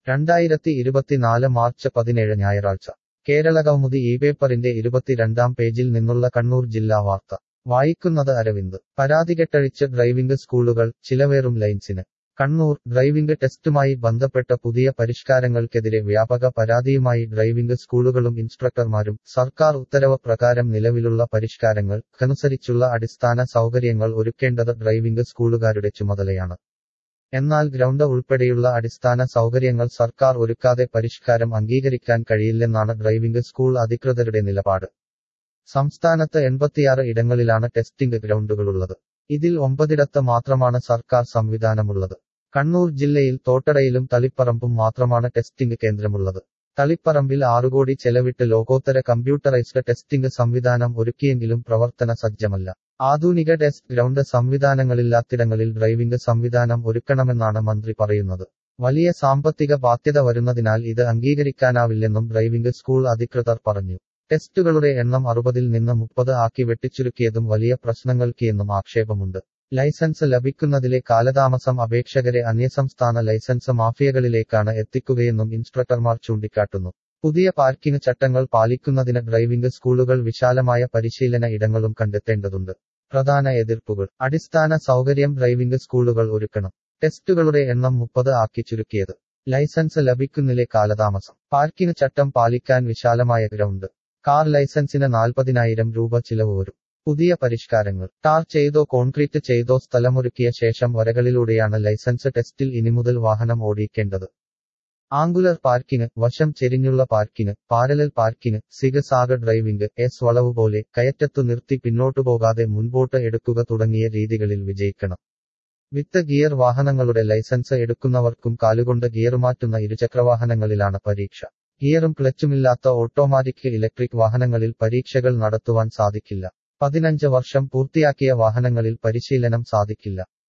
രണ്ടായിരത്തി ഇരുപത്തിനാല് മാർച്ച് പതിനേഴ് ഞായറാഴ്ച കേരളകൗമുദി ഈ പേപ്പറിന്റെ ഇരുപത്തിരണ്ടാം പേജിൽ നിന്നുള്ള കണ്ണൂർ ജില്ലാ വാർത്ത വായിക്കുന്നത് അരവിന്ദ് പരാതികെട്ടഴിച്ച് ഡ്രൈവിംഗ് സ്കൂളുകൾ ചിലവേറും ലൈൻസിന് കണ്ണൂർ ഡ്രൈവിംഗ് ടെസ്റ്റുമായി ബന്ധപ്പെട്ട പുതിയ പരിഷ്കാരങ്ങൾക്കെതിരെ വ്യാപക പരാതിയുമായി ഡ്രൈവിംഗ് സ്കൂളുകളും ഇൻസ്ട്രക്ടർമാരും സർക്കാർ ഉത്തരവ് പ്രകാരം നിലവിലുള്ള പരിഷ്കാരങ്ങൾക്കനുസരിച്ചുള്ള അടിസ്ഥാന സൗകര്യങ്ങൾ ഒരുക്കേണ്ടത് ഡ്രൈവിംഗ് സ്കൂളുകാരുടെ ചുമതലയാണ് എന്നാൽ ഗ്രൗണ്ട് ഉൾപ്പെടെയുള്ള അടിസ്ഥാന സൗകര്യങ്ങൾ സർക്കാർ ഒരുക്കാതെ പരിഷ്കാരം അംഗീകരിക്കാൻ കഴിയില്ലെന്നാണ് ഡ്രൈവിംഗ് സ്കൂൾ അധികൃതരുടെ നിലപാട് സംസ്ഥാനത്ത് എൺപത്തിയാറ് ഇടങ്ങളിലാണ് ടെസ്റ്റിംഗ് ഗ്രൗണ്ടുകളുള്ളത് ഇതിൽ ഒമ്പതിടത്ത് മാത്രമാണ് സർക്കാർ സംവിധാനമുള്ളത് കണ്ണൂർ ജില്ലയിൽ തോട്ടടയിലും തളിപ്പറമ്പും മാത്രമാണ് ടെസ്റ്റിംഗ് കേന്ദ്രമുള്ളത് തളിപ്പറമ്പിൽ ആറുകോടി ചെലവിട്ട് ലോകോത്തര കമ്പ്യൂട്ടറൈസ്ഡ് ടെസ്റ്റിംഗ് സംവിധാനം ഒരുക്കിയെങ്കിലും പ്രവർത്തന സജ്ജമല്ല ആധുനിക ടെസ്റ്റ് ഗ്രൗണ്ട് സംവിധാനങ്ങളില്ലാത്തിടങ്ങളിൽ ഡ്രൈവിംഗ് സംവിധാനം ഒരുക്കണമെന്നാണ് മന്ത്രി പറയുന്നത് വലിയ സാമ്പത്തിക ബാധ്യത വരുന്നതിനാൽ ഇത് അംഗീകരിക്കാനാവില്ലെന്നും ഡ്രൈവിംഗ് സ്കൂൾ അധികൃതർ പറഞ്ഞു ടെസ്റ്റുകളുടെ എണ്ണം അറുപതിൽ നിന്ന് മുപ്പത് ആക്കി വെട്ടിച്ചുരുക്കിയതും വലിയ പ്രശ്നങ്ങൾക്കെന്നും ആക്ഷേപമുണ്ട് ലൈസൻസ് ലഭിക്കുന്നതിലെ കാലതാമസം അപേക്ഷകരെ അന്യസംസ്ഥാന ലൈസൻസ് മാഫിയകളിലേക്കാണ് എത്തിക്കുകയെന്നും ഇൻസ്ട്രക്ടർമാർ ചൂണ്ടിക്കാട്ടുന്നു പുതിയ പാർക്കിംഗ് ചട്ടങ്ങൾ പാലിക്കുന്നതിന് ഡ്രൈവിംഗ് സ്കൂളുകൾ വിശാലമായ പരിശീലന ഇടങ്ങളും കണ്ടെത്തേണ്ടതുണ്ട് പ്രധാന എതിർപ്പുകൾ അടിസ്ഥാന സൗകര്യം ഡ്രൈവിംഗ് സ്കൂളുകൾ ഒരുക്കണം ടെസ്റ്റുകളുടെ എണ്ണം മുപ്പത് ആക്കി ചുരുക്കിയത് ലൈസൻസ് ലഭിക്കുന്നിലെ കാലതാമസം പാർക്കിംഗ് ചട്ടം പാലിക്കാൻ വിശാലമായ ഗ്രൗണ്ട് കാർ ലൈസൻസിന് നാൽപ്പതിനായിരം രൂപ ചിലവ് വരും പുതിയ പരിഷ്കാരങ്ങൾ ടാർ ചെയ്തോ കോൺക്രീറ്റ് ചെയ്തോ സ്ഥലമൊരുക്കിയ ശേഷം വരകളിലൂടെയാണ് ലൈസൻസ് ടെസ്റ്റിൽ ഇനി മുതൽ വാഹനം ഓടിക്കേണ്ടത് ആംഗുലർ പാർക്കിംഗ് വശം ചെരിഞ്ഞുള്ള parking parallel parking zigzag driving S വളവ് പോലെ കയറ്റത്തു നിർത്തി പിന്നോട്ടു പോകാതെ മുൻപോട്ട് എടുക്കുക തുടങ്ങിയ രീതികളിൽ വിജയിക്കണം വിത്ത് ഗിയർ വാഹനങ്ങളുടെ ലൈസൻസ് എടുക്കുന്നവർക്കും കാലുകൊണ്ട് ഗിയർ മാറ്റുന്ന ഇരുചക്രവാഹനങ്ങളിലാണ് പരീക്ഷ ഗിയറും ക്ലച്ചുമില്ലാത്ത ഓട്ടോമാറ്റിക് ഇലക്ട്രിക് വാഹനങ്ങളിൽ പരീക്ഷകൾ നടത്തുവാൻ സാധിക്കില്ല പതിനഞ്ച് വർഷം പൂർത്തിയാക്കിയ വാഹനങ്ങളിൽ പരിശീലനം സാധിക്കില്ല